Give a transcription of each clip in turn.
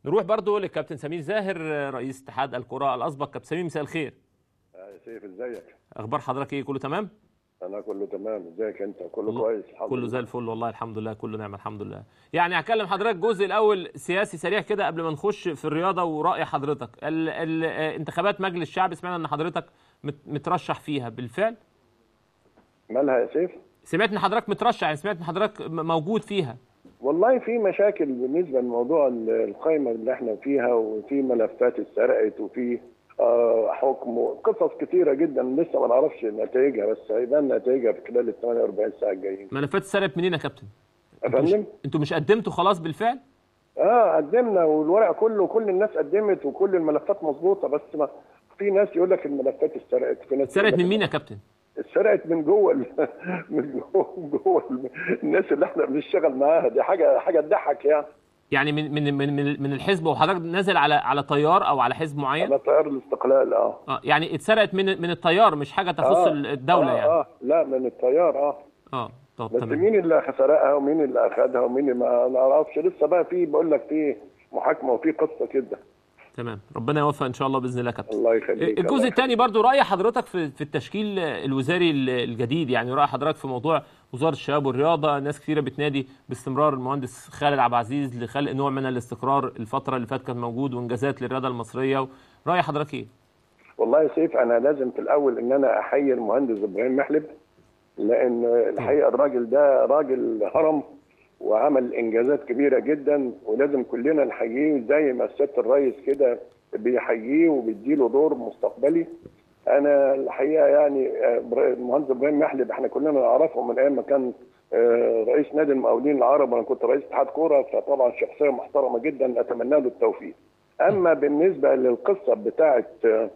نروح برضو للكابتن سمير زاهر رئيس اتحاد الكره الاسبق كابتن سمير مساء الخير يا سيف ازيك اخبار حضرتك ايه كله تمام انا كله تمام ازيك انت كله والله- كويس الحمد كله لله. زي الفل والله الحمد لله كله نعمه الحمد لله يعني هكلم حضرتك الجزء الاول سياسي سريع كده قبل ما نخش في الرياضه وراي حضرتك ال ال آه، انتخابات مجلس الشعب سمعنا ان حضرتك مت- مترشح فيها بالفعل مالها يا سيف سمعت ان حضرتك مترشح يعني سمعت ان حضرتك م- موجود فيها والله في مشاكل بالنسبه لموضوع ال- القائمه اللي احنا فيها وفي ملفات اتسرقت وفي آه، حكم وقصص كتيره جدا لسه ما نعرفش نتائجها بس هيبان نتائجها في خلال ال 48 ساعه الجايين ملفات اتسرقت منين يا كابتن يا انتوا مش, فندم انتوا مش قدمتوا خلاص بالفعل اه قدمنا والورق كله كل الناس قدمت وكل الملفات مظبوطه بس ما في ناس يقول لك الملفات اتسرقت في ناس يقول اتسرقت لك من مين يا كابتن اتسرقت من جوه ال- من جوه جوه ال- الناس اللي احنا بنشتغل معاها دي حاجه حاجه تضحك يعني يعني من من من من, من الحزب وحضرتك نازل على على تيار او على حزب معين انا طيار الاستقلال اه اه يعني اتسرقت من من التيار مش حاجه تخص آه، الدوله آه يعني اه لا من الطيار اه اه طب بس تمام مين اللي سرقها ومين اللي اخذها ومين اللي ما نعرفش لسه بقى في بقول لك في محاكمه وفي قصه كده تمام ربنا يوفق ان شاء الله باذن الله يا كابتن الله يخليك الجزء الله الثاني برضو راي حضرتك في في التشكيل الوزاري الجديد يعني راي حضرتك في موضوع وزاره الشباب والرياضه ناس كثيره بتنادي باستمرار المهندس خالد عبد العزيز لخلق نوع من الاستقرار الفتره اللي فاتت كان موجود وانجازات للرياضه المصريه راي حضرتك ايه والله يا سيف انا لازم في الاول ان انا احيي المهندس ابراهيم محلب لان الحقيقه الراجل ده راجل هرم وعمل انجازات كبيره جدا ولازم كلنا نحييه زي ما سياده الرئيس كده بيحييه وبيديله دور مستقبلي انا الحقيقه يعني آه، إبرا- المهندس ابراهيم محلب احنا كلنا نعرفه من ايام ما كان آه، رئيس نادي المقاولين العرب وانا كنت رئيس اتحاد كوره فطبعا شخصيه محترمه جدا اتمنى له التوفيق اما بالنسبه للقصه بتاعه آه،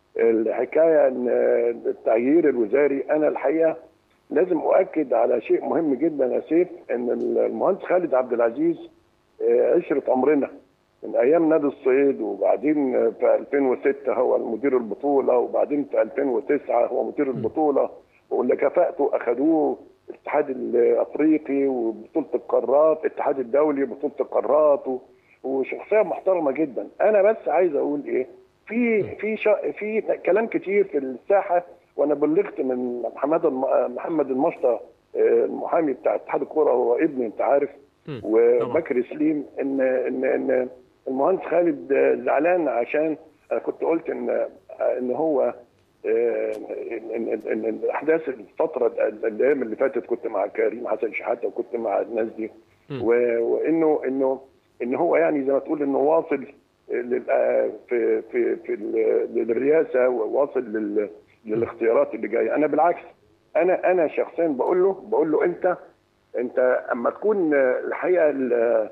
الحكايه ان التغيير الوزاري انا الحقيقه لازم اؤكد على شيء مهم جدا يا سيف ان المهندس خالد عبد العزيز آه، عشره عمرنا من ايام نادي الصعيد وبعدين في 2006 هو المدير البطوله وبعدين في 2009 هو مدير البطوله واللي كفاءته اخذوه الاتحاد الافريقي وبطوله القارات الاتحاد الدولي بطوله القارات و- وشخصيه محترمه جدا انا بس عايز اقول ايه في في شا في كلام كتير في الساحه وانا بلغت من محمد الم- محمد المشطه آه، المحامي بتاع اتحاد الكوره هو ابني انت عارف مم. وبكر سليم ان ان ان المهندس خالد آه، زعلان عشان انا كنت قلت ان آه، ان هو آه، ان ان ان إن الاحداث الفتره الايام اللي فاتت كنت مع كريم حسن شحاته وكنت مع الناس دي مم. و- وانه انه ان هو يعني زي ما تقول انه واصل لل- آه، في في في ال- للرئاسه وواصل لل- للاختيارات اللي جايه انا بالعكس انا انا شخصيا بقول له بقول له انت انت اما تكون آه، الحقيقه ال-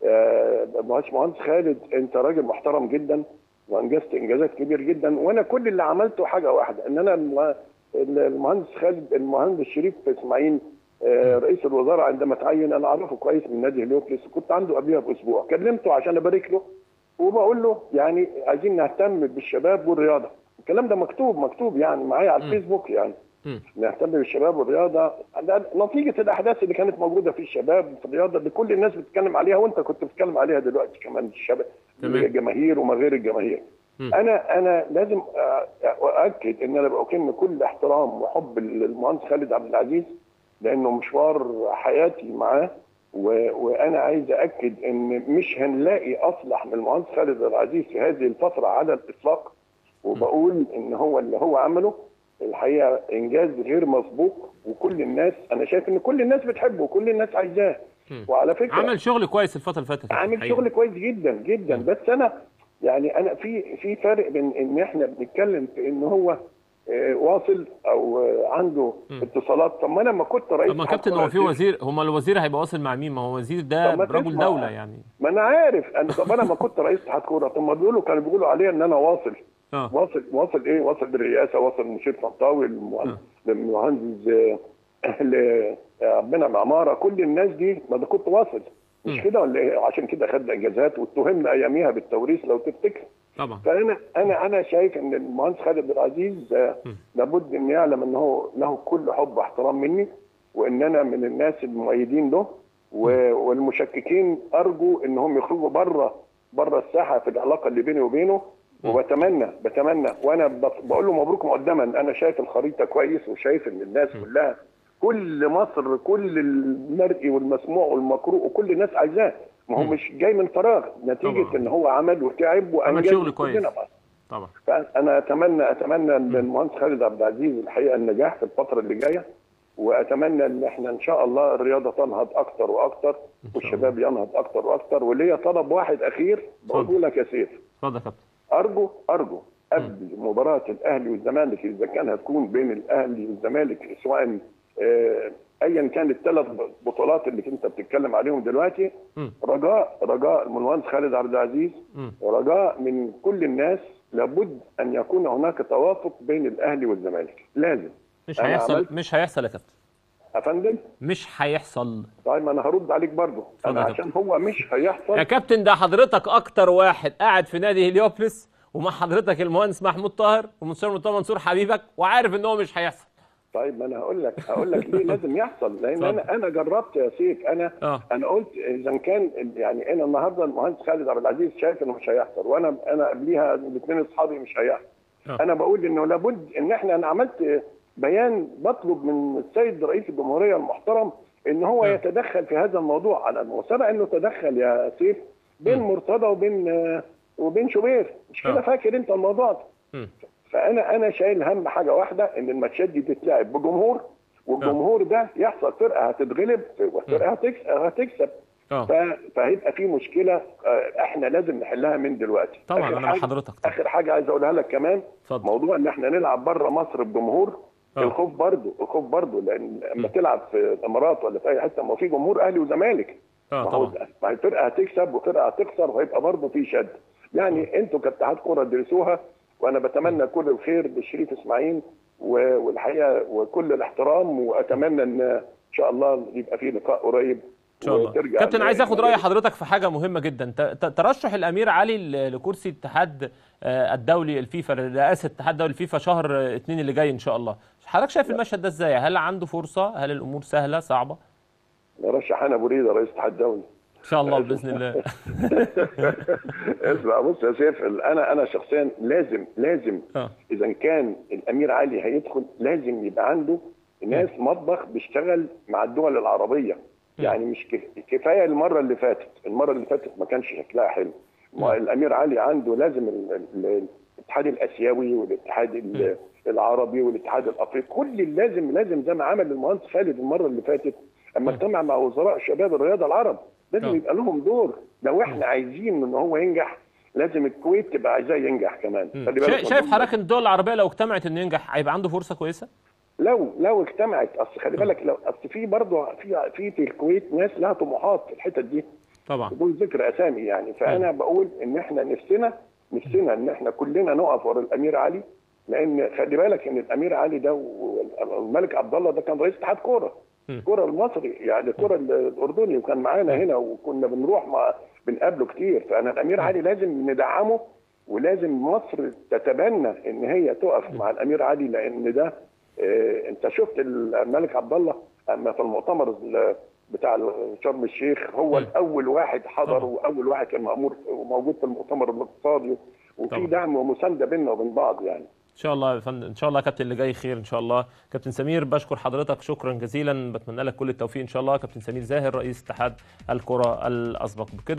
آه، مهندس مهندس خالد انت راجل محترم جدا وانجزت انجازات كبير جدا وانا كل اللي عملته حاجه واحده ان انا الم- المهندس خالد المهندس شريف اسماعيل آه، رئيس الوزراء عندما تعين انا اعرفه كويس من نادي هليوبلس كنت عنده قبلها باسبوع كلمته عشان ابارك له وبقول له يعني عايزين نهتم بالشباب والرياضه الكلام ده مكتوب مكتوب يعني معايا على مم. الفيسبوك يعني مم. نهتم بالشباب والرياضه ده نتيجه الاحداث اللي كانت موجوده في الشباب في الرياضه اللي كل الناس بتتكلم عليها وانت كنت بتتكلم عليها دلوقتي كمان الشباب تمام. الجماهير وما غير الجماهير مم. انا انا لازم أ- اؤكد ان انا بكن كل احترام وحب للمهندس خالد عبد العزيز لانه مشوار حياتي معاه و... وانا عايز اكد ان مش هنلاقي اصلح من المهندس خالد عبد العزيز في هذه الفتره على الاطلاق وبقول ان هو اللي هو عمله الحقيقه انجاز غير مسبوق وكل الناس انا شايف ان كل الناس بتحبه وكل الناس عايزاه مم. وعلى فكره عمل شغل كويس الفتره اللي فاتت عامل الحقيقة. شغل كويس جدا جدا مم. بس انا يعني انا في في فرق بين ان احنا بنتكلم في ان هو آه، واصل او آه، عنده مم. اتصالات طب ما انا لما كنت رئيس طب ما اتحاد كابتن كرة هو في يا سيف، وزير هما الوزير هيبقى واصل مع مين ما هو وزير ده طب ما رجل تسمع. دوله يعني ما انا عارف انا طب انا ما كنت رئيس اتحاد كوره طب ما بيقولوا كانوا بيقولوا عليا ان انا واصل اه واصل واصل ايه واصل بالرئاسه واصل مشير طنطاوي المهندس المهندس آه، ل- ربنا معماره كل الناس دي ما ده كنت واصل مش مم. كده ولا ايه عشان كده خدنا انجازات واتهمنا اياميها بالتوريث لو تفتكر طبعا فانا انا انا شايف ان المهندس خالد عبد العزيز آه، م. لابد ان يعلم ان هو له كل حب واحترام مني وان انا من الناس المؤيدين له و- والمشككين ارجو انهم يخرجوا بره بره الساحه في العلاقه اللي بيني وبينه وبتمنى بتمنى وانا بط- بقول له مبروك مقدما انا شايف الخريطه كويس وشايف ان الناس كلها كل مصر كل المرئي والمسموع والمقروء وكل الناس عايزاه ما هو مش جاي من فراغ نتيجه طبعا. ان هو عمل وتعب وانجز شغل كويس. كلنا بقى. طبعا فانا اتمنى اتمنى ان المهندس خالد عبد العزيز الحقيقه النجاح في الفتره اللي جايه واتمنى ان احنا ان شاء الله الرياضه تنهض اكتر واكتر والشباب ينهض اكتر واكتر وليا طلب واحد اخير بقوله لك يا سيف اتفضل يا كابتن ارجو ارجو قبل مباراه الاهلي والزمالك اذا كان هتكون بين الاهلي والزمالك سواء آه، ايا كان الثلاث بطولات اللي انت بتتكلم عليهم دلوقتي مم. رجاء رجاء من المهندس خالد عبد العزيز مم. ورجاء من كل الناس لابد ان يكون هناك توافق بين الاهلي والزمالك لازم مش أنا هيحصل عملت- مش هيحصل يا كابتن افندم مش هيحصل طيب ما انا هرد عليك برضه اتفضل انا يا عشان هو مش هيحصل يا كابتن ده حضرتك اكتر واحد قاعد في نادي هليوبلس ومع حضرتك المهندس محمود طاهر ومستشار مرتضى منصور حبيبك وعارف ان هو مش هيحصل طيب ما انا هقول لك هقول لك ليه لازم يحصل لان اتفضل. انا انا جربت يا سيف انا اه انا قلت اذا كان يعني انا النهارده المهندس خالد عبد العزيز شايف انه مش هيحصل وانا انا قبليها الاثنين اصحابي مش هيحصل آه. انا بقول انه لابد ان احنا انا عملت بيان بطلب من السيد رئيس الجمهوريه المحترم ان هو آه. يتدخل في هذا الموضوع على وسبق انه تدخل يا سيف بين مم. مرتضى وبين آه، وبين شوبير مش آه. كده فاكر انت الموضوع ده مم. فانا انا شايل هم حاجه واحده ان الماتشات دي تتلعب بجمهور والجمهور ده يحصل فرقه هتتغلب وفرقه هتكسب هتكسب اه ف- فهيبقى في مشكله آه، احنا لازم نحلها من دلوقتي طبعا آخر انا مع حاجة- حضرتك طبعا اخر حاجه عايز اقولها لك كمان اتفضل موضوع ان احنا نلعب بره مصر بجمهور آه. الخوف برضه الخوف برضه لان لما م. تلعب في الامارات ولا في اي حته ما هو في جمهور اهلي وزمالك اه ما هو طبعا ما هي الفرقه هتكسب وفرقه هتخسر وهيبقى برضه في شد يعني انتوا كاتحاد كوره ادرسوها وانا بتمنى كل الخير للشريف اسماعيل و- والحقيقه وكل الاحترام واتمنى ان ان شاء الله يبقى في لقاء قريب ان شاء الله وترجع كابتن عايز اخد راي النهائي. حضرتك في حاجه مهمه جدا ت- ت- ترشح الامير علي ل- لكرسي الاتحاد آه، الدولي الفيفا رئاسه الاتحاد الدولي الفيفا شهر آه، اتنين اللي جاي ان شاء الله حضرتك شايف المشهد ده ازاي هل عنده فرصه هل الامور سهله صعبه نرشح انا بريده رئيس الاتحاد الدولي ان شاء الله باذن الله اسمع بص يا سيف انا انا شخصيا لازم لازم اه اذا كان الامير علي هيدخل لازم يبقى عنده ناس مطبخ بيشتغل مع الدول العربيه يعني مش كف- كفايه المره اللي فاتت المره اللي فاتت ما كانش شكلها حلو ما الامير علي عنده لازم ال- ال- الاتحاد الاسيوي والاتحاد ال- العربي والاتحاد الافريقي كل اللي لازم لازم زي ما عمل المهندس خالد المره اللي فاتت اما اجتمع مع وزراء شباب الرياضه العرب لازم آه. يبقى لهم دور لو احنا عايزين ان هو ينجح لازم الكويت تبقى عايزاه ينجح كمان خلي بالك شا- من شايف دول. حضرتك ان الدول العربيه لو اجتمعت انه ينجح هيبقى عنده فرصه كويسه لو لو اجتمعت اصل خلي بالك لو اصل في برضه في في في الكويت ناس لها طموحات في الحتت دي طبعا بدون ذكر اسامي يعني فانا بقول ان احنا نفسنا نفسنا ان احنا كلنا نقف ورا الامير علي لان خلي بالك ان الامير علي ده والملك عبد الله ده كان رئيس اتحاد كوره م. الكوره المصري يعني الكوره الاردني وكان معانا هنا وكنا بنروح مع بنقابله كتير فانا الامير علي لازم ندعمه ولازم مصر تتبنى ان هي تقف مع الامير علي لان ده آه، انت شفت الملك عبد الله اما في المؤتمر ال- بتاع شرم الشيخ هو م. الاول واحد حضر طبعا. واول واحد كان مامور وموجود في المؤتمر الاقتصادي وفي طبعا. دعم ومسانده بيننا وبين بعض يعني ان شاء الله يا فندم ان شاء الله يا كابتن اللي جاي خير ان شاء الله كابتن سمير بشكر حضرتك شكرا جزيلا بتمنى لك كل التوفيق ان شاء الله كابتن سمير زاهر رئيس اتحاد الكره الاسبق بكده